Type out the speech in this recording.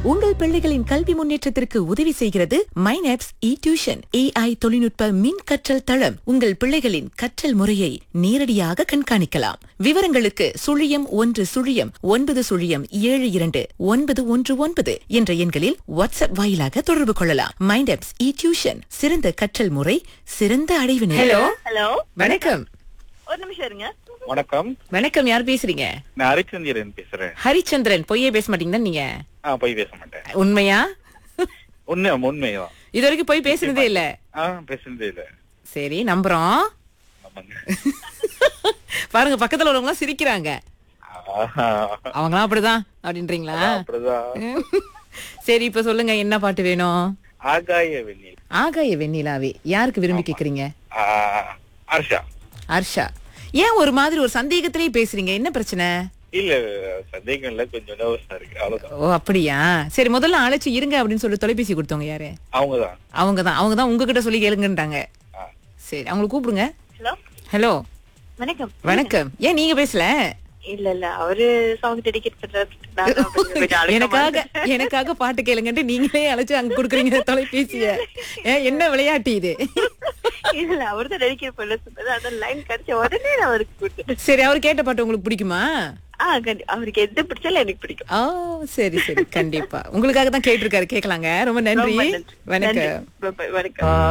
உங்கள் பிள்ளைகளின் கல்வி முன்னேற்றத்திற்கு உதவி செய்கிறது மைனாப்ஸ் இ டியூஷன் ஏஐ தொழில்நுட்ப மின் கற்றல் தளம் உங்கள் பிள்ளைகளின் கற்றல் முறையை நேரடியாக கண்காணிக்கலாம் விவரங்களுக்கு சுழியம் ஒன்று சுழியம் ஒன்பது சுழியம் ஏழு இரண்டு ஒன்பது ஒன்று ஒன்பது என்ற எண்களில் வாட்ஸ்அப் வாயிலாக தொடர்பு கொள்ளலாம் மைண்டாப்ஸ் இ டியூஷன் சிறந்த கற்றல் முறை சிறந்த அடைவு நிலை ஹலோ ஹலோ வணக்கம் ஒரு நிமிஷம் இருங்க வணக்கம் வணக்கம் யார் பேசுறீங்க நான் ஹரிச்சந்திரன் பேசுறேன் ஹரிச்சந்திரன் பொய்யே பேச மாட்டீங்க நீங்க ஆ போய் பேச மாட்டேன் உண்மையா உண்மை உண்மைதான் இது வரைக்கும் போய் பேசுனதே இல்ல ஆ பேசுனதே இல்ல சரி நம்புறோம் ஆமாங்க பாருங்க பக்கத்துல உள்ளவங்க சிரிக்கிறாங்க ஆஹா. அவங்களாம் அப்படிதான் அப்படின்றீங்களா அப்படிதான் சரி இப்ப சொல்லுங்க என்ன பாட்டு வேணும் ஆகாய வெண்ணில் ஆகாய வெண்ணிலாவே யாருக்கு விரும்பி கேக்குறீங்க ஆ, ஹர்ஷா ஹர்ஷா ஏன் ஒரு மாதிரி ஒரு சந்தேகத்திலேயே பேசுறீங்க என்ன பிரச்சனை இல்ல சந்தேகம் இல்ல கொஞ்சம் நர்வஸா இருக்கு அவ்வளவுதான் ஓ அப்படியா சரி முதல்ல அழைச்சு இருங்க அப்படின்னு சொல்லி தொலைபேசி கொடுத்தவங்க யாரு அவங்கதான் அவங்கதான் அவங்கதான் உங்ககிட்ட சொல்லி கேளுங்கன்றாங்க ஆ. சரி அவங்களை கூப்பிடுங்க ஹலோ ஹலோ வணக்கம் வணக்கம் ஏன் நீங்க பேசல இல்ல இல்ல அவரு சாங் டெடிகேட் பண்றாரு நான் தான் கொஞ்சம் கொஞ்சம் அழுத்தமா எனக்காக இருந்தேன். எனக்காக பாட்டு கேளுங்கன்ட்டு நீங்களே அழைச்சு அங்க குடுக்குறீங்க தொலைபேசிய ஏன் என்ன விளையாட்டு இது இல்ல அவர் தான் டெடிகேட் பண்ண சொன்னது அதான் லைன் கிடைச்ச உடனே நான் அவருக்கு கொடுத்துட்டேன் சரி அவர் கேட்ட பாட்டு உங்களுக்கு பிடிக்குமா ஆ கண்டி- அவருக்கு எது பிடிச்சாலும் எனக்கு பிடிக்கும் ஆ சரி சரி கண்டிப்பா உங்களுக்காக தான் கேட்டிருக்காரு கேட்கலாங்க ரொம்ப நன்றி ரொம்ப நன்றி. வணக்கம் நன்றி. Bye bye. வணக்கம்